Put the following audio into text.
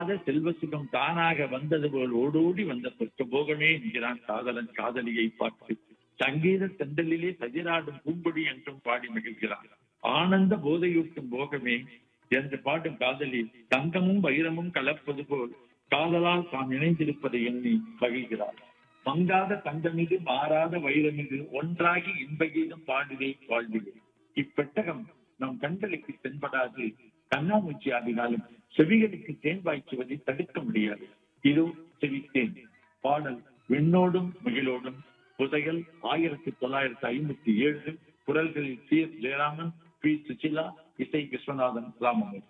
அத செல்வ சுகம் தானாக வந்தது போல் ஓடோடி வந்த சொர்க்க போகமே என்கிறான் காதலன் காதலியை பார்த்து சங்கீத செந்தலிலே சதிராடும் பூம்பொடி என்றும் பாடி மகிழ்கிறான் ஆனந்த போதையூட்டும் போகமே என்று பாடும் காதலி தங்கமும் வைரமும் கலப்பது போல் காதலால் தாம் இணைந்திருப்பதை எண்ணி மகிழ்கிறார் மங்காத தங்கமிகு மாறாத வைரமிகு ஒன்றாகி இன்பகீதம் பாடுவே வாழ்விலே இப்பெட்டகம் நம் கண்களுக்கு தென்படாது கண்ணாமூச்சி ஆடினாலும் செவிகளுக்கு தேன் பாய்ச்சுவதை தடுக்க முடியாது இதோ செவித்தேன் பாடல் விண்ணோடும் மகிழோடும் புதையல் ஆயிரத்தி தொள்ளாயிரத்தி ஐம்பத்தி ஏழு குரல்களில் C S Jayaraman P Susheela இசை விஸ்வநாதன் ராமமூர்த்தி